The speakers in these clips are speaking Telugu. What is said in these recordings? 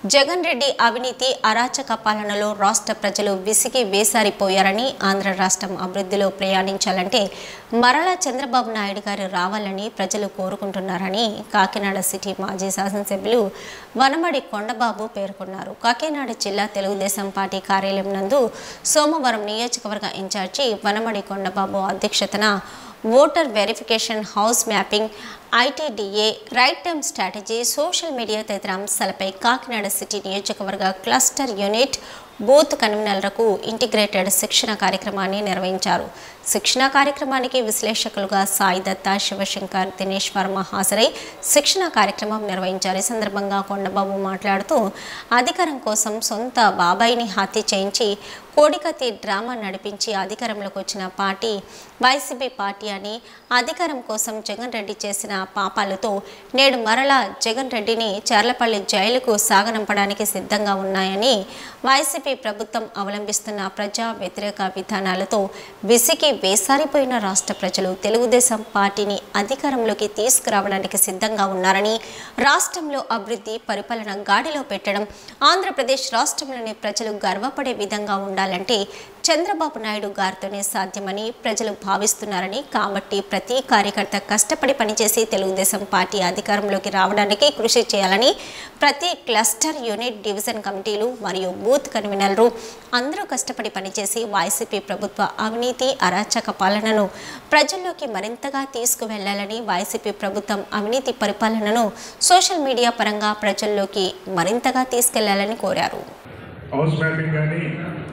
జగన్ రెడ్డి అవినీతి అరాచక పాలనలో రాష్ట్ర ప్రజలు విసిగి వేసారిపోయారని ఆంధ్ర రాష్ట్రం అభివృద్ధిలో ప్రయాణించాలంటే మరలా చంద్రబాబు నాయుడు గారు రావాలని ప్రజలు కోరుకుంటున్నారని కాకినాడ సిటీ మాజీ శాసనసభ్యులు వనమడి కొండబాబు పేర్కొన్నారు కాకినాడ జిల్లా తెలుగుదేశం పార్టీ కార్యాలయం నందు సోమవారం నియోజకవర్గ ఇన్ఛార్జి వనమడి కొండబాబు అధ్యక్షతన voter verification house mapping ITDA right time strategy social media తదితర అంశాలపై కాకినాడ సిటీ నియోజకవర్గ క్లస్టర్ యూనిట్ బూత్ కన్వీనర్లకు ఇంటిగ్రేటెడ్ శిక్షణ కార్యక్రమాన్ని నిర్వహించారు శిక్షణ కార్యక్రమానికి విశ్లేషకులుగా సాయి దత్త శివశంకర్ దినేష్ వర్మ హాజరై శిక్షణ కార్యక్రమం నిర్వహించారు ఈ సందర్భంగా కొండబాబు మాట్లాడుతూ అధికారం కోసం సొంత బాబాయిని హత్య చేయించి కోడికత్తి డ్రామా నడిపించి అధికారంలోకి వచ్చిన పార్టీ వైసీపీ పార్టీ అని అధికారం కోసం జగన్ రెడ్డి చేసిన పాపాలతో నేడు మరలా జగన్ రెడ్డిని చర్లపల్లి జైలుకు సాగనంపడానికి సిద్ధంగా ఉన్నాయని వైసీపీ ప్రభుత్వం అవలంబిస్తున్న ప్రజా వ్యతిరేక విధానాలతో విసిగి వేసారిపోయిన రాష్ట్ర ప్రజలు తెలుగుదేశం పార్టీని అధికారంలోకి తీసుకురావడానికి సిద్ధంగా ఉన్నారని రాష్ట్రంలో అభివృద్ధి పరిపాలన గాడిలో పెట్టడం ఆంధ్రప్రదేశ్ రాష్ట్రంలోని ప్రజలు గర్వపడే విధంగా ఉండాలంటే చంద్రబాబు నాయుడు గారితోనే సాధ్యమని ప్రజలు భావిస్తున్నారని కాబట్టి ప్రతి కార్యకర్త కష్టపడి పనిచేసి తెలుగుదేశం పార్టీ అధికారంలోకి రావడానికి కృషి చేయాలని ప్రతి క్లస్టర్ యూనిట్ డివిజన్ కమిటీలు మరియు బూత్ కన్వీనర్లు అందరూ కష్టపడి పనిచేసి వైసీపీ ప్రభుత్వ అవినీతి అరాచక పాలనను ప్రజల్లోకి మరింతగా తీసుకువెళ్లాలని వైసీపీ ప్రభుత్వం అవినీతి పరిపాలనను సోషల్ మీడియా పరంగా ప్రజల్లోకి మరింతగా తీసుకెళ్లాలని కోరారు హౌస్ మ్యాపింగ్ కానీ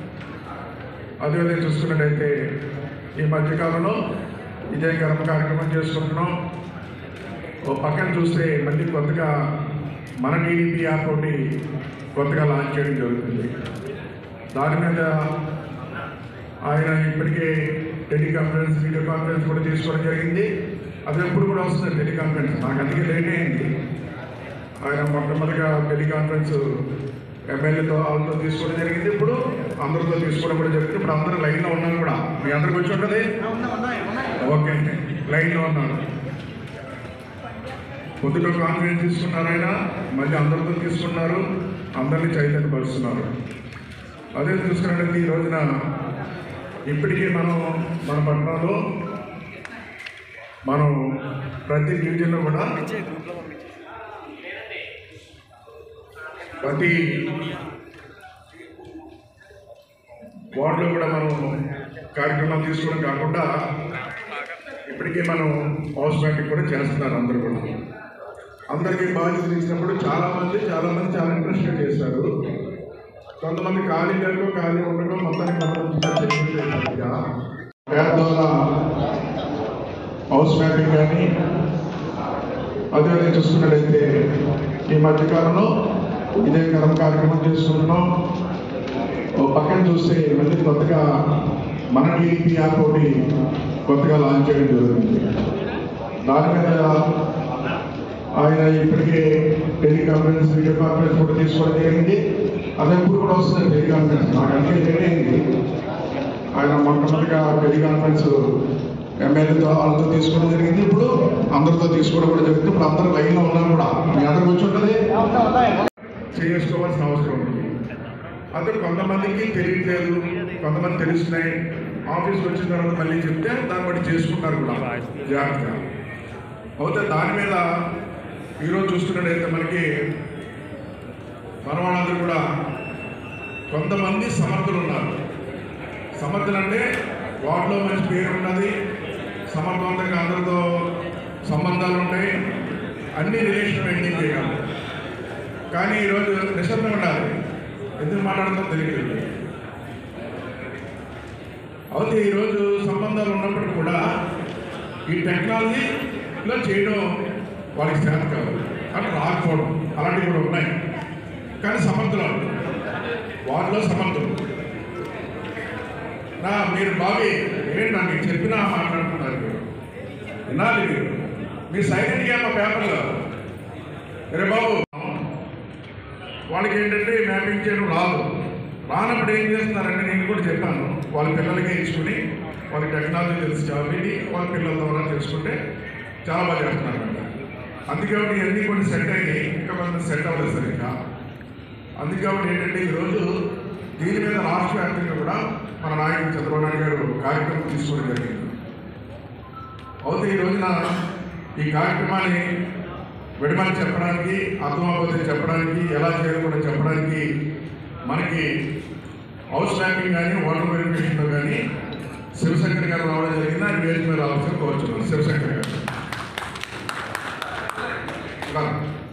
అదేవిధంగా చూసుకున్నట్టయితే ఈ మధ్యకాలంలో ఇదే కర్మ కార్యక్రమం చేసుకుంటున్నాం ఓ పక్కన చూస్తే మళ్ళీ కొత్తగా మన టీడీపీ యాప్ ఒకటి కొత్తగా లాంచ్ చేయడం జరుగుతుంది దాని మీద ఆయన ఇప్పటికే టెలికాన్ఫరెన్స్ వీడియో కాన్ఫరెన్స్ కూడా తీసుకోవడం జరిగింది అది ఎప్పుడు కూడా వస్తుంది టెలికాన్ఫరెన్స్ నాకు అందుకే లేట్ అయింది ఆయన మొట్టమొదటిగా టెలికాన్ఫరెన్స్ ఎమ్మెల్యేతో వాళ్ళతో తీసుకోవడం జరిగింది ఇప్పుడు అందరితో తీసుకోవడం కూడా జరిగింది ఇప్పుడు అందరూ లైన్లో ఉన్నాం కూడా మీ అందరికి వచ్చి ఉంటుంది ఓకే లైన్లో ఉన్నారు పొద్దులో కాన్ఫరెన్స్ తీసుకున్నారు ఆయన మళ్ళీ అందరితో తీసుకున్నారు అందరినీ చైతన్యపరుస్తున్నారు అదే చూసుకున్నట్లయితే ఈ రోజున ఇప్పటికీ మనం మన పట్టణంలో మనం ప్రతి డివిజన్లో కూడా ప్రతి వార్డులో కూడా మనం కార్యక్రమాలు తీసుకోవడం కాకుండా ఇప్పటికే మనం హౌస్ మ్యాపింగ్ కూడా చేస్తున్నారు అందరూ కూడా అందరికీ బాధ్యతలు ఇచ్చినప్పుడు చాలా మంది చాలా మంది చాలా ఇంట్రెస్ట్గా చేశారు కొంతమంది ఖాళీ లేకో ఖాళీ ఉండకో మొత్తానికి పేదల హౌస్ మ్యాపింగ్ కానీ అదేవిధంగా చూసుకున్నట్టయితే ఈ మధ్యకాలంలో ఇదే కరం కార్యక్రమం చేస్తున్నాం ఓ పక్కన చూస్తే మళ్ళీ కొత్తగా మన టీడీపీ యాప్ ఒకటి కొత్తగా లాంచ్ చేయడం జరుగుతుంది దాని మీద ఆయన ఇప్పటికే టెలికాన్ఫరెన్స్ వీడియో కాన్ఫరెన్స్ కూడా తీసుకోవడం జరిగింది అది ఎప్పుడు కూడా వస్తుంది టెలికాన్ఫరెన్స్ నాకు అందుకే తెలియంది ఆయన మొట్టమొదటిగా టెలికాన్ఫరెన్స్ ఎమ్మెల్యేతో వాళ్ళతో తీసుకోవడం జరిగింది ఇప్పుడు అందరితో తీసుకోవడం కూడా జరిగింది ఇప్పుడు అందరూ లైన్లో ఉన్నారు కూడా మీ అందరికి వచ్చి ఉంటుంది చేసుకోవాల్సిన అవసరం ఉంది అదే కొంతమందికి తెలియట్లేదు కొంతమంది తెలుస్తున్నాయి ఆఫీస్కి వచ్చిన తర్వాత మళ్ళీ చెప్తే దాన్ని బట్టి చేసుకుంటారు కూడా జాగ్రత్తగా అయితే దాని మీద ఈరోజు చూస్తున్నట్టయితే మనకి మన వాళ్ళందరూ కూడా కొంతమంది సమర్థులు ఉన్నారు సమర్థులు అంటే వాటిలో మంచి పేరు ఉన్నది సమర్థవంతంగా అందరితో సంబంధాలు ఉంటాయి అన్ని రిలేషన్ మెయింటైన్ చేయగలరు కానీ ఈరోజు నిశ్శబ్దంగా ఉండాలి ఎందుకు మాట్లాడతాం తెలియదు అయితే ఈరోజు సంబంధాలు ఉన్నప్పటికీ కూడా ఈ టెక్నాలజీలో చేయడం వాళ్ళకి చేత కాదు అంటే రాకపోవడం అలాంటివి కూడా ఉన్నాయి కానీ సమర్థులు వాళ్ళు. వారిలో సమర్థులు నా మీరు బాబీ ఏంటి నాకు చెప్పినా మాట్లాడుతున్నారు మీరు వినాలి మీరు మీ సైలెంట్గా మా పేపర్లో రే బాబు వాళ్ళకి ఏంటంటే మ్యాపింగ్ చేయడం రాదు రానప్పుడు ఏం చేస్తున్నారంటే నేను కూడా చెప్పాను వాళ్ళ పిల్లలకే ఇచ్చుకుని వాళ్ళకి టెక్నాలజీ తెలిసి కాబట్టి వాళ్ళ పిల్లల ద్వారా తెలుసుకుంటే చాలా బాగా చేస్తున్నారు అందుకే ఇవన్నీ కొన్ని సెట్ అయ్యి ఇంకా కొంత సెట్ అవ్వలేదు సార్ ఇంకా అందుకే కాబట్టి ఏంటంటే ఈరోజు దీని మీద రాష్ట్ర వ్యాప్తంగా కూడా మన నాయకుడు చంద్రబాబు నాయుడు గారు కార్యక్రమం తీసుకోవడం జరిగింది అయితే ఈ రోజున ఈ కార్యక్రమాన్ని విడమని చెప్పడానికి అర్థమవుతుంది చెప్పడానికి ఎలా చేయాలో కూడా చెప్పడానికి మనకి హౌస్ మ్యాపింగ్ కానీ ఓటర్ వెరిఫికేషన్లో కానీ శివశంకర్ గారు రావడం జరిగింది ఆయన వేదిక మీద రావాల్సిన కోరుచున్నాను శివశంకర్ గారు రా.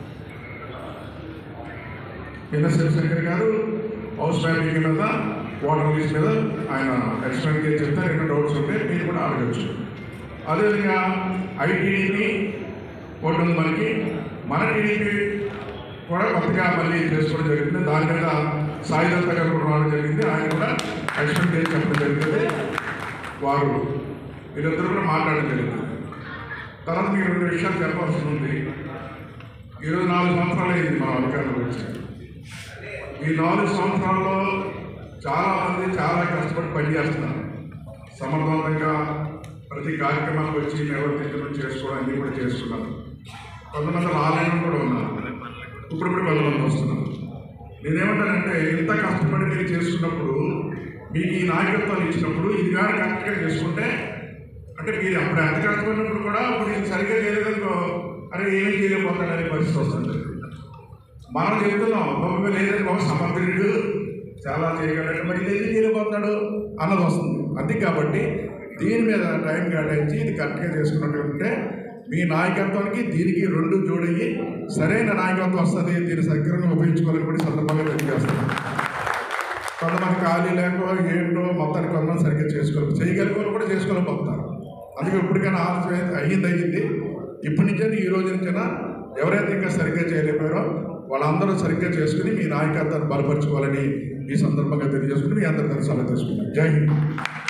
నిన్న శివశంకర్ గారు హౌస్ మ్యాపింగ్ మీద వాటర్ లీస్ మీద ఆయన ఎక్స్ప్లెయిన్ చేసి చెప్తారు ఎన్నో డౌట్స్ ఉంటే మీరు కూడా అడగచ్చు అదేవిధంగా ఐటీడీపీ ఒకటి ఉంది మనకి మన టీడీపీ కూడా కొత్తగా మళ్ళీ చేసుకోవడం జరిగింది దాని మీద సాయి దత్త గారు కూడా రావడం జరిగింది ఆయన కూడా ఎక్స్ప్లెయిన్ చేసి చెప్పడం జరిగింది వారు వీరిద్దరు కూడా మాట్లాడడం జరిగింది తర్వాత మీకు రెండు విషయాలు చెప్పాల్సి ఉంది ఈరోజు నాలుగు సంవత్సరాలు అయింది మన అధికారంలో వచ్చి ఈ నాలుగు సంవత్సరాల్లో చాలా మంది చాలా కష్టపడి పనిచేస్తున్నారు సమర్థవంతంగా ప్రతి కార్యక్రమానికి వచ్చి నిర్వర్తించడం చేసుకోవడం అన్నీ కూడా చేసుకున్నారు కొంతమంది రాలేని కూడా ఉన్నారు ఇప్పుడు ఇప్పుడు కొంతమంది వస్తున్నారు నేనేమంటానంటే ఇంత కష్టపడి మీరు చేసుకున్నప్పుడు మీకు ఈ నాయకత్వాలు ఇచ్చినప్పుడు ఇది కానీ కరెక్ట్గా చేసుకుంటే అంటే మీరు అప్పుడు ఎంత కష్టపడినప్పుడు కూడా ఇప్పుడు ఇది సరిగ్గా చేయలేదనుకో అరే ఏమీ చేయలేకపోతాడనే పరిస్థితి వస్తుంది మనం చెప్తున్నాం గొప్ప లేదని ఒక సమర్థుడు చాలా చేయగలడు మరి ఇది ఎందుకు చేయలేకపోతున్నాడు అన్నది వస్తుంది అది కాబట్టి దీని మీద టైం కేటాయించి ఇది కరెక్ట్గా చేసుకున్నట్టుంటే మీ నాయకత్వానికి దీనికి రెండు జోడయ్యి సరైన నాయకత్వం వస్తుంది దీన్ని సక్రమంగా ఉపయోగించుకోవాలని కూడా ఈ సందర్భంగా తెలియజేస్తాను కొంతమంది ఖాళీ లేక ఏంటో మొత్తానికి కొంతమంది సరిగ్గా చేసుకోవాలి చేయగలిగే కూడా చేసుకోలేకపోతున్నారు అందుకే ఇప్పటికైనా ఆలస్యం అయ్యింది అయ్యింది ఇప్పటి నుంచే ఈ రోజు నుంచైనా ఎవరైతే ఇంకా సరిగ్గా చేయలేకపోయారో వాళ్ళందరూ సరిగ్గా చేసుకుని మీ నాయకత్వాన్ని బలపరచుకోవాలని ఈ సందర్భంగా తెలియజేసుకుని మీ అందరి దగ్గర సలహా తీసుకున్నాను జై హింద్